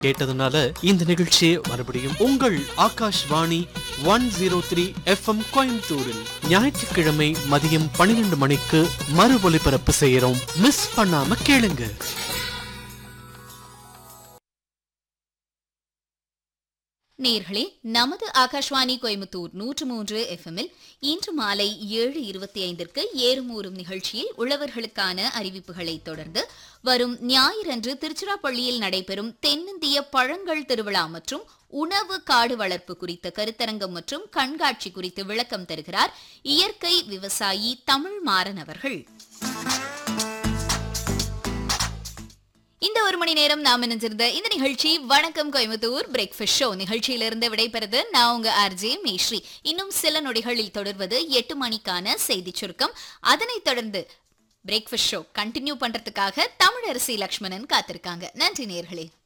கேட்டதுனால இந்த நிகழ்ச்சியை மறுபடியும் உங்கள் Akashvani one zero three FM கோயம்புத்தூரில் ஞாயிற்றுக்கிழமை மதியம் பன்னிரெண்டு மணிக்கு மறு ஒலிபரப்பு செய்யறோம் மிஸ் பண்ணாம கேளுங்க நேர்களே நமது ஆகாஷ்வாணி கோயம்புத்தூர் நூற்று மூன்று எஃப்எம்மில் இன்று மாலை ஏழு இருபத்தி ஐந்திற்கு ஏறுமூறும் நிகழ்ச்சியில் உழவர்களுக்கான அறிவிப்புகளை தொடர்ந்து வரும் ஞாயிறன்று திருச்சிராப்பள்ளியில் நடைபெறும் தென்னிந்திய பழங்கள் திருவிழா மற்றும் உணவு காடு வளர்ப்பு குறித்த கருத்தரங்கம் மற்றும் கண்காட்சி குறித்து விளக்கம் தருகிறார் இயற்கை விவசாயி தமிழ் மாறன் அவர்கள் இந்த ஒரு மணி நேரம் நாம் இணைஞ்சிருந்த இந்த நிகழ்ச்சி வணக்கம் கோயம்புத்தூர் பிரேக்ஃபாஸ்ட் ஷோ நிகழ்ச்சியிலிருந்து விடைபெறுது நான் உங்க ஆர்ஜே மேஸ்ரீ இன்னும் சில நொடிகளில் தொடர்வது எட்டு மணிக்கான செய்தி சுருக்கம் அதனைத் தொடர்ந்து பிரேக்ஃபாஸ்ட் ஷோ கண்டினியூ பண்றதுக்காக தமிழரசி லக்ஷ்மணன் காத்திருக்காங்க நன்றி நேர்களே